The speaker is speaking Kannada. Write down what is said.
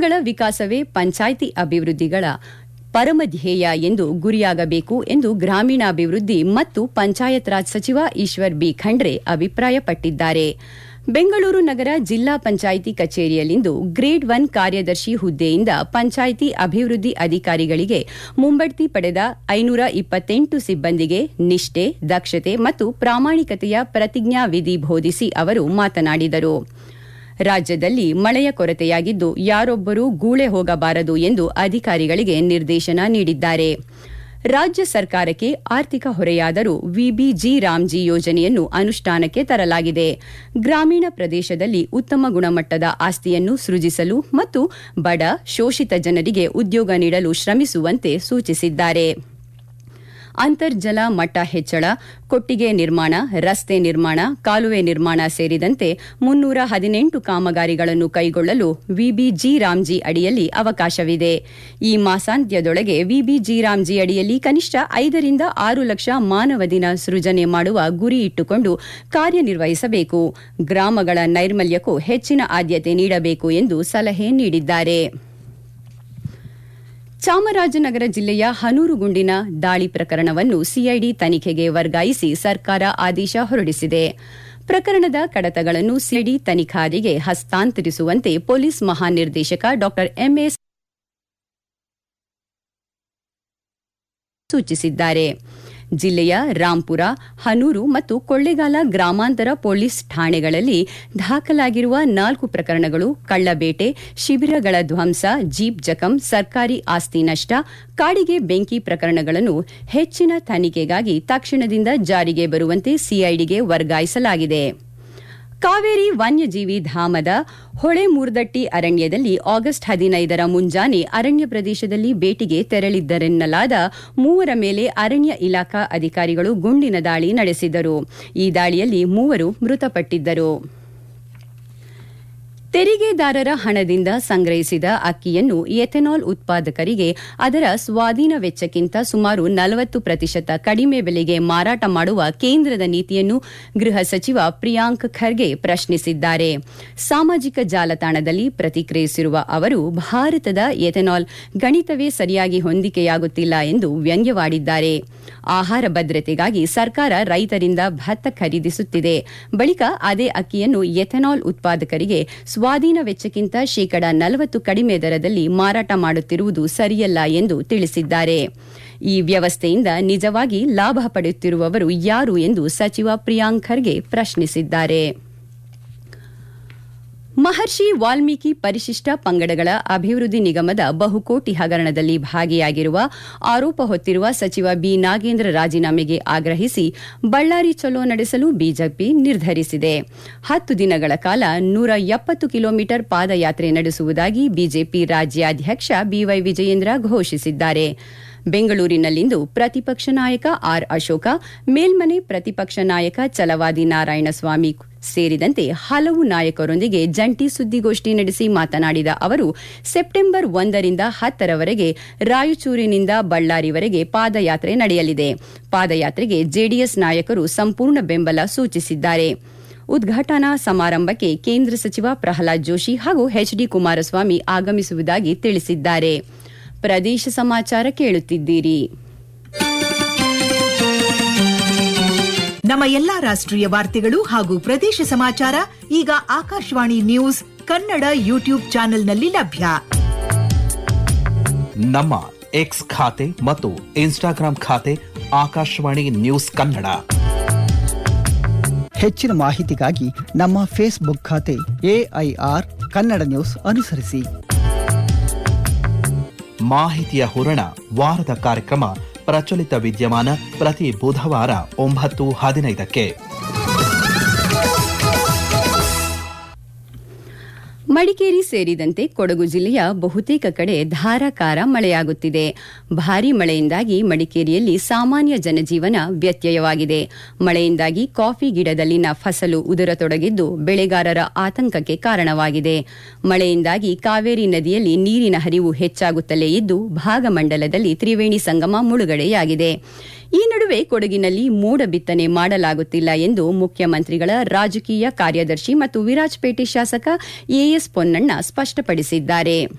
ಗ್ರಾಮಗಳ ವಿಕಾಸವೇ ಪಂಚಾಯಿತಿ ಅಭಿವೃದ್ಧಿಗಳ ಪರಮಧ್ಯೇಯ ಎಂದು ಗುರಿಯಾಗಬೇಕು ಎಂದು ಗ್ರಾಮೀಣಾಭಿವೃದ್ಧಿ ಮತ್ತು ಪಂಚಾಯತ್ ರಾಜ್ ಸಚಿವ ಈಶ್ವರ್ ಬಿ ಖಂಡ್ರೆ ಅಭಿಪ್ರಾಯಪಟ್ಟಿದ್ದಾರೆ ಬೆಂಗಳೂರು ನಗರ ಜಿಲ್ಲಾ ಪಂಚಾಯಿತಿ ಕಚೇರಿಯಲ್ಲಿಂದು ಗ್ರೇಡ್ ಒನ್ ಕಾರ್ಯದರ್ಶಿ ಹುದ್ದೆಯಿಂದ ಪಂಚಾಯಿತಿ ಅಭಿವೃದ್ಧಿ ಅಧಿಕಾರಿಗಳಿಗೆ ಮುಂಬಡ್ತಿ ಪಡೆದ ಐನೂರ ಇಪ್ಪತ್ತೆಂಟು ಸಿಬ್ಬಂದಿಗೆ ನಿಷ್ಠೆ ದಕ್ಷತೆ ಮತ್ತು ಪ್ರಾಮಾಣಿಕತೆಯ ಪ್ರತಿಜ್ಞಾ ವಿಧಿ ಬೋಧಿಸಿ ಅವರು ಮಾತನಾಡಿದರು ರಾಜ್ಯದಲ್ಲಿ ಮಳೆಯ ಕೊರತೆಯಾಗಿದ್ದು ಯಾರೊಬ್ಬರೂ ಗೂಳೆ ಹೋಗಬಾರದು ಎಂದು ಅಧಿಕಾರಿಗಳಿಗೆ ನಿರ್ದೇಶನ ನೀಡಿದ್ದಾರೆ ರಾಜ್ಯ ಸರ್ಕಾರಕ್ಕೆ ಆರ್ಥಿಕ ಹೊರೆಯಾದರೂ ವಿಬಿಜಿ ರಾಮ್ಜಿ ಯೋಜನೆಯನ್ನು ಅನುಷ್ಠಾನಕ್ಕೆ ತರಲಾಗಿದೆ ಗ್ರಾಮೀಣ ಪ್ರದೇಶದಲ್ಲಿ ಉತ್ತಮ ಗುಣಮಟ್ಟದ ಆಸ್ತಿಯನ್ನು ಸೃಜಿಸಲು ಮತ್ತು ಬಡ ಶೋಷಿತ ಜನರಿಗೆ ಉದ್ಯೋಗ ನೀಡಲು ಶ್ರಮಿಸುವಂತೆ ಸೂಚಿಸಿದ್ದಾರೆ ಅಂತರ್ಜಲ ಮಟ್ಟ ಹೆಚ್ಚಳ ಕೊಟ್ಟಿಗೆ ನಿರ್ಮಾಣ ರಸ್ತೆ ನಿರ್ಮಾಣ ಕಾಲುವೆ ನಿರ್ಮಾಣ ಸೇರಿದಂತೆ ಮುನ್ನೂರ ಹದಿನೆಂಟು ಕಾಮಗಾರಿಗಳನ್ನು ಕೈಗೊಳ್ಳಲು ವಿಬಿಜಿ ರಾಮ್ಜಿ ಅಡಿಯಲ್ಲಿ ಅವಕಾಶವಿದೆ ಈ ಮಾಸಾಂತ್ಯದೊಳಗೆ ವಿಬಿಜಿ ರಾಮ್ಜಿ ಅಡಿಯಲ್ಲಿ ಕನಿಷ್ಠ ಐದರಿಂದ ಆರು ಲಕ್ಷ ಮಾನವ ದಿನ ಸೃಜನೆ ಮಾಡುವ ಗುರಿ ಇಟ್ಟುಕೊಂಡು ಕಾರ್ಯನಿರ್ವಹಿಸಬೇಕು ಗ್ರಾಮಗಳ ನೈರ್ಮಲ್ಯಕ್ಕೂ ಹೆಚ್ಚಿನ ಆದ್ಯತೆ ನೀಡಬೇಕು ಎಂದು ಸಲಹೆ ನೀಡಿದ್ದಾರೆ ಚಾಮರಾಜನಗರ ಜಿಲ್ಲೆಯ ಹನೂರು ಗುಂಡಿನ ದಾಳಿ ಪ್ರಕರಣವನ್ನು ಸಿಐಡಿ ತನಿಖೆಗೆ ವರ್ಗಾಯಿಸಿ ಸರ್ಕಾರ ಆದೇಶ ಹೊರಡಿಸಿದೆ ಪ್ರಕರಣದ ಕಡತಗಳನ್ನು ಸಿಐಡಿ ತನಿಖಾಧಿಗೆ ಹಸ್ತಾಂತರಿಸುವಂತೆ ಪೊಲೀಸ್ ಮಹಾನಿರ್ದೇಶಕ ಡಾ ಎಂಎಸ್ ಸೂಚಿಸಿದ್ದಾರೆ ಜಿಲ್ಲೆಯ ರಾಂಪುರ ಹನೂರು ಮತ್ತು ಕೊಳ್ಳೇಗಾಲ ಗ್ರಾಮಾಂತರ ಪೊಲೀಸ್ ಠಾಣೆಗಳಲ್ಲಿ ದಾಖಲಾಗಿರುವ ನಾಲ್ಕು ಪ್ರಕರಣಗಳು ಕಳ್ಳಬೇಟೆ ಶಿಬಿರಗಳ ಧ್ವಂಸ ಜೀಪ್ ಜಖಂ ಸರ್ಕಾರಿ ಆಸ್ತಿ ನಷ್ಟ ಕಾಡಿಗೆ ಬೆಂಕಿ ಪ್ರಕರಣಗಳನ್ನು ಹೆಚ್ಚಿನ ತನಿಖೆಗಾಗಿ ತಕ್ಷಣದಿಂದ ಜಾರಿಗೆ ಬರುವಂತೆ ಸಿಐಡಿಗೆ ವರ್ಗಾಯಿಸಲಾಗಿದೆ ಕಾವೇರಿ ವನ್ಯಜೀವಿ ಧಾಮದ ಹೊಳೆಮೂರ್ದಟ್ಟಿ ಅರಣ್ಯದಲ್ಲಿ ಆಗಸ್ಟ್ ಹದಿನೈದರ ಮುಂಜಾನೆ ಅರಣ್ಯ ಪ್ರದೇಶದಲ್ಲಿ ಭೇಟಿಗೆ ತೆರಳಿದ್ದರೆನ್ನಲಾದ ಮೂವರ ಮೇಲೆ ಅರಣ್ಯ ಇಲಾಖಾ ಅಧಿಕಾರಿಗಳು ಗುಂಡಿನ ದಾಳಿ ನಡೆಸಿದರು ಈ ದಾಳಿಯಲ್ಲಿ ಮೂವರು ಮೃತಪಟ್ಟಿದ್ದರು ತೆರಿಗೆದಾರರ ಹಣದಿಂದ ಸಂಗ್ರಹಿಸಿದ ಅಕ್ಕಿಯನ್ನು ಎಥೆನಾಲ್ ಉತ್ಪಾದಕರಿಗೆ ಅದರ ಸ್ವಾಧೀನ ವೆಚ್ಚಕ್ಕಿಂತ ಸುಮಾರು ನಲವತ್ತು ಪ್ರತಿಶತ ಕಡಿಮೆ ಬೆಲೆಗೆ ಮಾರಾಟ ಮಾಡುವ ಕೇಂದ್ರದ ನೀತಿಯನ್ನು ಗೃಹ ಸಚಿವ ಪ್ರಿಯಾಂಕ್ ಖರ್ಗೆ ಪ್ರಶ್ನಿಸಿದ್ದಾರೆ ಸಾಮಾಜಿಕ ಜಾಲತಾಣದಲ್ಲಿ ಪ್ರತಿಕ್ರಿಯಿಸಿರುವ ಅವರು ಭಾರತದ ಎಥೆನಾಲ್ ಗಣಿತವೇ ಸರಿಯಾಗಿ ಹೊಂದಿಕೆಯಾಗುತ್ತಿಲ್ಲ ಎಂದು ವ್ಯಂಗ್ಯವಾಡಿದ್ದಾರೆ ಆಹಾರ ಭದ್ರತೆಗಾಗಿ ಸರ್ಕಾರ ರೈತರಿಂದ ಭತ್ತ ಖರೀದಿಸುತ್ತಿದೆ ಬಳಿಕ ಅದೇ ಅಕ್ಕಿಯನ್ನು ಎಥೆನಾಲ್ ಉತ್ಪಾದಕರಿಗೆ ಸ್ವಾಧೀನ ವೆಚ್ಚಕ್ಕಿಂತ ಶೇಕಡ ನಲವತ್ತು ಕಡಿಮೆ ದರದಲ್ಲಿ ಮಾರಾಟ ಮಾಡುತ್ತಿರುವುದು ಸರಿಯಲ್ಲ ಎಂದು ತಿಳಿಸಿದ್ದಾರೆ ಈ ವ್ಯವಸ್ಥೆಯಿಂದ ನಿಜವಾಗಿ ಲಾಭ ಪಡೆಯುತ್ತಿರುವವರು ಯಾರು ಎಂದು ಸಚಿವ ಪ್ರಿಯಾಂಕ್ ಖರ್ಗೆ ಪ್ರಶ್ನಿಸಿದ್ದಾರೆ ಮಹರ್ಷಿ ವಾಲ್ಮೀಕಿ ಪರಿಶಿಷ್ಟ ಪಂಗಡಗಳ ಅಭಿವೃದ್ಧಿ ನಿಗಮದ ಬಹುಕೋಟಿ ಹಗರಣದಲ್ಲಿ ಭಾಗಿಯಾಗಿರುವ ಆರೋಪ ಹೊತ್ತಿರುವ ಸಚಿವ ಬಿ ನಾಗೇಂದ್ರ ರಾಜೀನಾಮೆಗೆ ಆಗ್ರಹಿಸಿ ಬಳ್ಳಾರಿ ಚಲೋ ನಡೆಸಲು ಬಿಜೆಪಿ ನಿರ್ಧರಿಸಿದೆ ಹತ್ತು ದಿನಗಳ ಕಾಲ ನೂರ ಎಪ್ಪತ್ತು ಕಿಲೋಮೀಟರ್ ಪಾದಯಾತ್ರೆ ನಡೆಸುವುದಾಗಿ ಬಿಜೆಪಿ ರಾಜ್ಯಾಧ್ಯಕ್ಷ ಬಿವೈ ವಿಜಯೇಂದ್ರ ಘೋಷಿಸಿದ್ದಾರೆ ಬೆಂಗಳೂರಿನಲ್ಲಿಂದು ಪ್ರತಿಪಕ್ಷ ನಾಯಕ ಆರ್ ಅಶೋಕ ಮೇಲ್ಮನೆ ಪ್ರತಿಪಕ್ಷ ನಾಯಕ ಚಲವಾದಿ ನಾರಾಯಣಸ್ವಾಮಿ ಸೇರಿದಂತೆ ಹಲವು ನಾಯಕರೊಂದಿಗೆ ಜಂಟಿ ಸುದ್ದಿಗೋಷ್ಠಿ ನಡೆಸಿ ಮಾತನಾಡಿದ ಅವರು ಸೆಪ್ಟೆಂಬರ್ ಒಂದರಿಂದ ಹತ್ತರವರೆಗೆ ರಾಯಚೂರಿನಿಂದ ಬಳ್ಳಾರಿವರೆಗೆ ಪಾದಯಾತ್ರೆ ನಡೆಯಲಿದೆ ಪಾದಯಾತ್ರೆಗೆ ಜೆಡಿಎಸ್ ನಾಯಕರು ಸಂಪೂರ್ಣ ಬೆಂಬಲ ಸೂಚಿಸಿದ್ದಾರೆ ಉದ್ಘಾಟನಾ ಸಮಾರಂಭಕ್ಕೆ ಕೇಂದ್ರ ಸಚಿವ ಪ್ರಹ್ಲಾದ್ ಜೋಶಿ ಹಾಗೂ ಎಚ್ಡಿ ಕುಮಾರಸ್ವಾಮಿ ಆಗಮಿಸುವುದಾಗಿ ತಿಳಿಸಿದ್ದಾರೆ ಪ್ರದೇಶ ಸಮಾಚಾರ ಕೇಳುತ್ತಿದ್ದೀರಿ ನಮ್ಮ ಎಲ್ಲಾ ರಾಷ್ಟ್ರೀಯ ವಾರ್ತೆಗಳು ಹಾಗೂ ಪ್ರದೇಶ ಸಮಾಚಾರ ಈಗ ಆಕಾಶವಾಣಿ ನ್ಯೂಸ್ ಕನ್ನಡ ಯೂಟ್ಯೂಬ್ ಚಾನೆಲ್ನಲ್ಲಿ ಲಭ್ಯ ನಮ್ಮ ಎಕ್ಸ್ ಖಾತೆ ಮತ್ತು ಇನ್ಸ್ಟಾಗ್ರಾಂ ಖಾತೆ ಆಕಾಶವಾಣಿ ನ್ಯೂಸ್ ಕನ್ನಡ ಹೆಚ್ಚಿನ ಮಾಹಿತಿಗಾಗಿ ನಮ್ಮ ಫೇಸ್ಬುಕ್ ಖಾತೆ ಎಐಆರ್ ಕನ್ನಡ ನ್ಯೂಸ್ ಅನುಸರಿಸಿ ಮಾಹಿತಿಯ ಹೂರಣ ವಾರದ ಕಾರ್ಯಕ್ರಮ ಪ್ರಚಲಿತ ವಿದ್ಯಮಾನ ಪ್ರತಿ ಬುಧವಾರ ಒಂಬತ್ತು ಹದಿನೈದಕ್ಕೆ ಮಡಿಕೇರಿ ಸೇರಿದಂತೆ ಕೊಡಗು ಜಿಲ್ಲೆಯ ಬಹುತೇಕ ಕಡೆ ಧಾರಾಕಾರ ಮಳೆಯಾಗುತ್ತಿದೆ ಭಾರೀ ಮಳೆಯಿಂದಾಗಿ ಮಡಿಕೇರಿಯಲ್ಲಿ ಸಾಮಾನ್ಯ ಜನಜೀವನ ವ್ಯತ್ಯಯವಾಗಿದೆ ಮಳೆಯಿಂದಾಗಿ ಕಾಫಿ ಗಿಡದಲ್ಲಿನ ಫಸಲು ಉದುರತೊಡಗಿದ್ದು ಬೆಳೆಗಾರರ ಆತಂಕಕ್ಕೆ ಕಾರಣವಾಗಿದೆ ಮಳೆಯಿಂದಾಗಿ ಕಾವೇರಿ ನದಿಯಲ್ಲಿ ನೀರಿನ ಹರಿವು ಹೆಚ್ಚಾಗುತ್ತಲೇ ಇದ್ದು ಭಾಗಮಂಡಲದಲ್ಲಿ ತ್ರಿವೇಣಿ ಸಂಗಮ ಮುಳುಗಡೆಯಾಗಿದೆ ಈ ನಡುವೆ ಕೊಡಗಿನಲ್ಲಿ ಮೋಡ ಬಿತ್ತನೆ ಮಾಡಲಾಗುತ್ತಿಲ್ಲ ಎಂದು ಮುಖ್ಯಮಂತ್ರಿಗಳ ರಾಜಕೀಯ ಕಾರ್ಯದರ್ಶಿ ಮತ್ತು ವಿರಾಜಪೇಟೆ ಶಾಸಕ ಎಎಸ್ ಪೊನ್ನಣ್ಣ ಸ್ಪಷ್ಟಪಡಿಸಿದ್ದಾರೆ